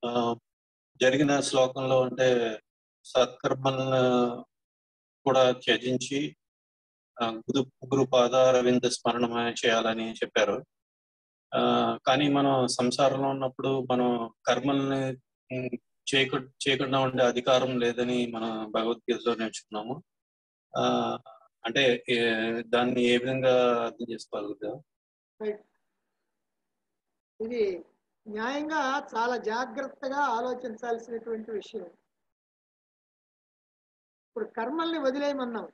ఆ, జరిగిన శ్లోకంలో అంటే సత్కర్మలను కూడా త్యజించి ఆ, గురు గురు పాదారవింద స్మరణ చేయాలని చెప్పారు ఆ, కానీ మనం సంసారంలో ఉన్నప్పుడు మనం కర్మల్ని ఉమ్, చేయకు చేయకుండా ఉండే అధికారం లేదని మనం భగవద్గీతలో నేర్చుకున్నాము ఆ, అంటే ఏ- దాన్ని ఏ విధంగా అర్థం చేసుకోగలుగుతాం రైట్ ఇది న్యాయంగా చాలా జాగ్రత్తగా ఆలోచించాల్సినటువంటి విషయం ఇప్పుడు కర్మల్ని వదిలేయమన్నాం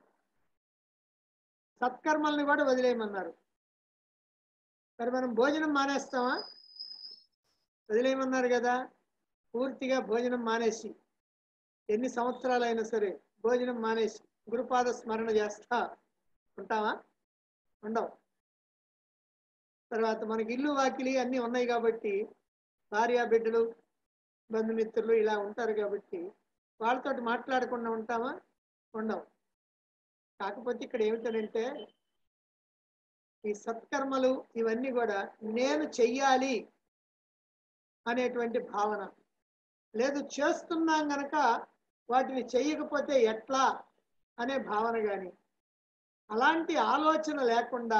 సత్కర్మల్ని కూడా వదిలేయమన్నారు మరి మనం భోజనం మానేస్తామా వదిలేయమన్నారు కదా పూర్తిగా భోజనం మానేసి ఎన్ని సంవత్సరాలైనా సరే భోజనం మానేసి గురుపాద స్మరణ చేస్తా ఉంటావా ఉండవు తర్వాత మనకి ఇల్లు వాకిలి అన్నీ ఉన్నాయి కాబట్టి భార్య బిడ్డలు బంధుమిత్రులు ఇలా ఉంటారు కాబట్టి వాళ్ళతోటి మాట్లాడకుండా ఉంటామా ఉండవు కాకపోతే ఇక్కడ ఏమిటనంటే ఈ సత్కర్మలు ఇవన్నీ కూడా నేను చెయ్యాలి అనేటువంటి భావన లేదు చేస్తున్నాం గనక వాటిని చెయ్యకపోతే ఎట్లా అనే భావన కానీ అలాంటి ఆలోచన లేకుండా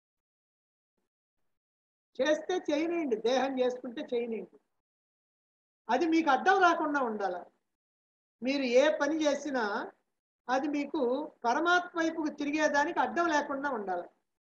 చేస్తే చేయనియండి దేహం చేసుకుంటే చేయనియండి అది మీకు అడ్డం రాకుండా ఉండాలి మీరు ఏ పని చేసినా అది మీకు పరమాత్మ వైపుకు తిరిగేదానికి అడ్డం లేకుండా ఉండాలి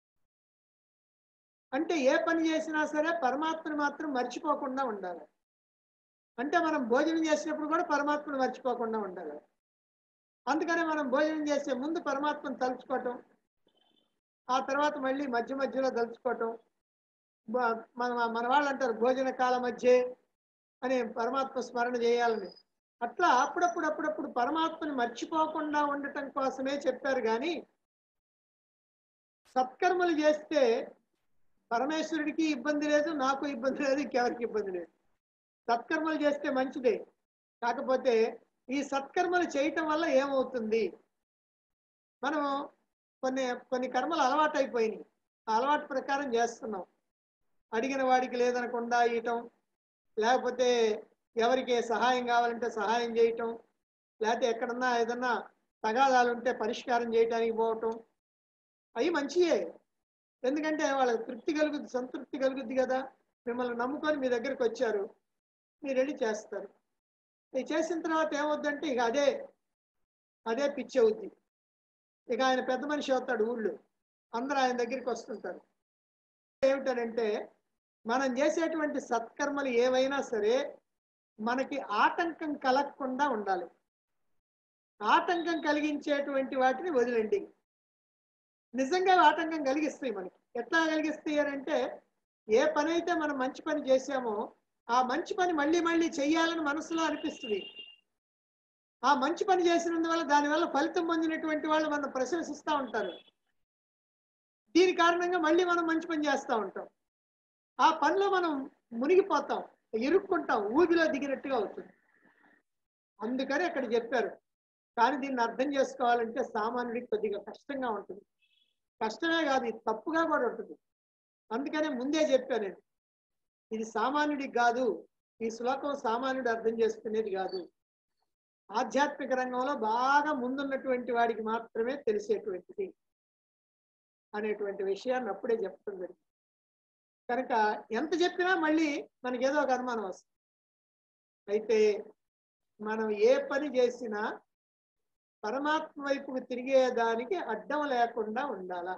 అంటే ఏ పని చేసినా సరే పరమాత్మని మాత్రం మర్చిపోకుండా ఉండాలి అంటే మనం భోజనం చేసినప్పుడు కూడా పరమాత్మను మర్చిపోకుండా ఉండాలి అందుకనే మనం భోజనం చేసే ముందు పరమాత్మను తలుచుకోవటం ఆ తర్వాత మళ్ళీ మధ్య మధ్యలో తలుచుకోవటం బ- మన మన వాళ్ళు అంటారు భోజన కాల మధ్య అని పరమాత్మ స్మరణ చేయాలని అట్లా అప్పుడప్పుడు అప్పుడప్పుడు పరమాత్మని మర్చిపోకుండా ఉండటం కోసమే చెప్పారు కానీ సత్కర్మలు చేస్తే పరమేశ్వరుడికి ఇబ్బంది లేదు నాకు ఇబ్బంది లేదు ఇంకెవరికి ఇబ్బంది లేదు సత్కర్మలు చేస్తే మంచిదే కాకపోతే ఈ సత్కర్మలు చేయటం వల్ల ఏమవుతుంది మనం కొన్ని కొన్ని కర్మలు అలవాటు అయిపోయినాయి ఆ అలవాటు ప్రకారం చేస్తున్నాం అడిగిన వాడికి లేదనకుండా ఇయటం లేకపోతే ఎవరికి సహాయం కావాలంటే సహాయం చేయటం లేకపోతే ఎక్కడన్నా ఏదన్నా తగాదాలు ఉంటే పరిష్కారం చేయడానికి పోవటం అవి మంచియే ఎందుకంటే వాళ్ళకి తృప్తి కలుగుద్ది సంతృప్తి కలుగుద్ది కదా మిమ్మల్ని నమ్ముకొని మీ దగ్గరికి వచ్చారు మీరు రెడీ చేస్తారు ఇది చేసిన తర్వాత ఏమవుద్దంటే ఇక అదే అదే పిచ్చి అవుద్ది ఇక ఆయన పెద్ద మనిషి అవుతాడు ఊళ్ళో అందరూ ఆయన దగ్గరికి వస్తుంటారు ఏమిటనంటే మనం చేసేటువంటి సత్కర్మలు ఏవైనా సరే మనకి ఆటంకం కలగకుండా ఉండాలి ఆటంకం కలిగించేటువంటి వాటిని వదిలండి నిజంగా అవి ఆటంకం కలిగిస్తాయి మనకి ఎట్లా కలిగిస్తాయి అని అంటే ఏ పని అయితే మనం మంచి పని చేసామో ఆ మంచి పని మళ్ళీ మళ్ళీ చెయ్యాలని మనసులో అనిపిస్తుంది ఆ మంచి పని చేసినందువల్ల దానివల్ల ఫలితం పొందినటువంటి వాళ్ళు మనం ప్రశంసిస్తూ ఉంటారు దీని కారణంగా మళ్ళీ మనం మంచి పని చేస్తూ ఉంటాం ఆ పనిలో మనం మునిగిపోతాం ఇరుక్కుంటాం ఊబిలో దిగినట్టుగా అవుతుంది అందుకని అక్కడ చెప్పారు కానీ దీన్ని అర్థం చేసుకోవాలంటే సామాన్యుడికి కొద్దిగా కష్టంగా ఉంటుంది కష్టమే కాదు ఇది తప్పుగా కూడా ఉంటుంది అందుకనే ముందే చెప్పాను నేను ఇది సామాన్యుడికి కాదు ఈ శ్లోకం సామాన్యుడు అర్థం చేసుకునేది కాదు ఆధ్యాత్మిక రంగంలో బాగా ముందున్నటువంటి వాడికి మాత్రమే తెలిసేటువంటిది అనేటువంటి విషయాన్ని అప్పుడే చెప్పడం జరిగింది కనుక ఎంత చెప్పినా మళ్ళీ మనకి ఏదో ఒక అనుమానం వస్తుంది అయితే మనం ఏ పని చేసినా పరమాత్మ వైపుకు తిరిగేదానికి అడ్డం లేకుండా ఉండాలా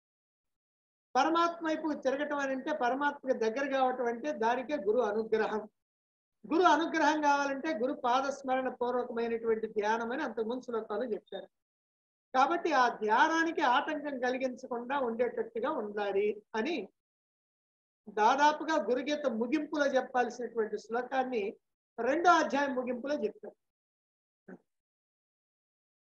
పరమాత్మ వైపుకు తిరగటం అని అంటే పరమాత్మకి దగ్గర కావటం అంటే దానికే గురు అనుగ్రహం గురు అనుగ్రహం కావాలంటే గురు పాదస్మరణ పూర్వకమైనటువంటి ధ్యానం అని అంతకుముందు శ్లోకాలు చెప్పారు కాబట్టి ఆ ధ్యానానికి ఆటంకం కలిగించకుండా ఉండేటట్టుగా ఉండాలి అని దాదాపుగా గురుగీత ముగింపులో చెప్పాల్సినటువంటి శ్లోకాన్ని రెండో అధ్యాయం ముగింపులో చెప్పారు